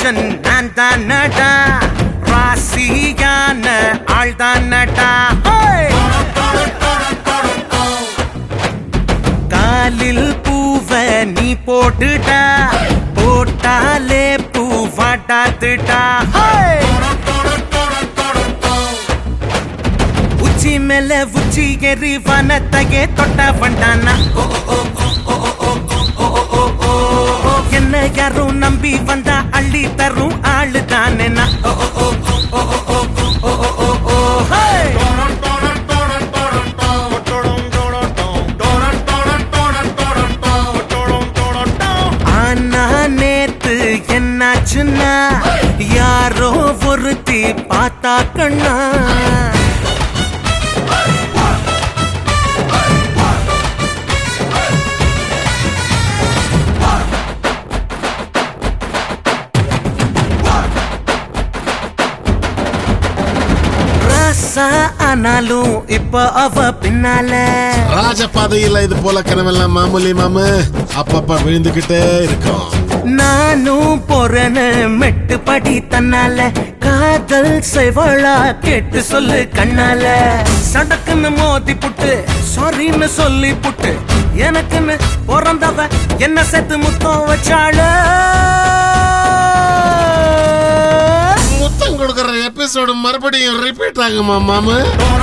ராஜன் நான் தான் நடா ராசியான ஆள் தான் நடா காலில் பூவ நீ போட்டுடா போட்டாலே பூவாட்டாத்துடா உச்சி மேல உச்சி எரி வனத்தையே தொட்ட வண்டானா என்ன யாரும் நம்பி வந்தா அள்ளி தரும் ஆளு தானே ஆனா நேத்து என்னாச்சுன்னா யாரோ ஒருத்தி பார்த்தா கண்ணா ராசா ஆனாலும் இப்ப அவ பின்னால ராஜபாதையில இது போல கனவெல்லாம் மாமூலி மாமு அப்பப்ப விழுந்துகிட்டே இருக்கும் நானும் போறேன்னு மெட்டு படி தன்னால காதல் செய்வளா கேட்டு சொல்லு கண்ணால சடக்குன்னு மோதி புட்டு சாரின்னு சொல்லி புட்டு எனக்குன்னு பிறந்தவ என்ன செத்து முத்தம் வச்சாள முத்தம் கொடுக்கற எபிசோடு மறுபடியும் ரிப்பீட் ஆகுமா மாமு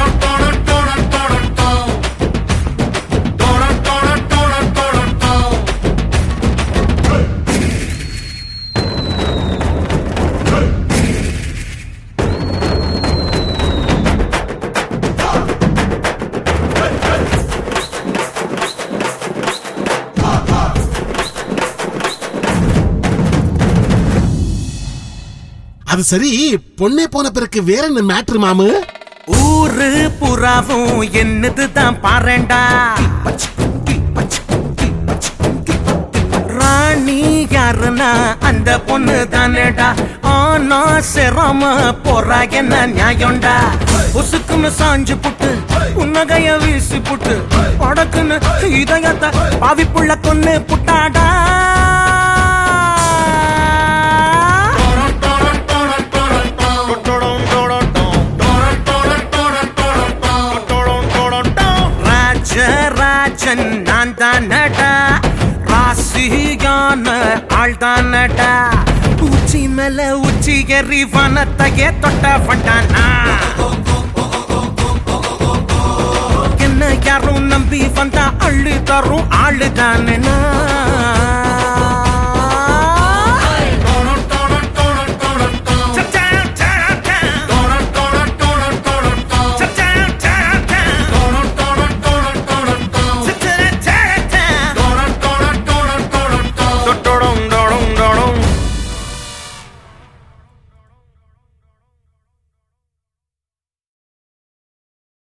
அது சரி பொண்ணே போன பிறகு வேற என்ன மேட்ரு மாமு ஊரு புறாவும் என்னதுதான் பாருண்டா ராணி யாருன்னா அந்த பொண்ணு தானேடா ஆனா சிரம போறா என்ன நியாயம்டா உசுக்குன்னு சாஞ்சு புட்டு உன்னகைய வீசி புட்டு படக்குன்னு இதயத்தை பாவிப்புள்ள கொன்னு புட்டாடா ராஜராஜன் நான் தானடா ராசியான ஆள் தானடா உச்சி மேல உச்சி எறி வனத்தையே தொட்ட வண்டானா என்ன யாரும் நம்பி வந்தா அள்ளு தரும் ஆளு தானே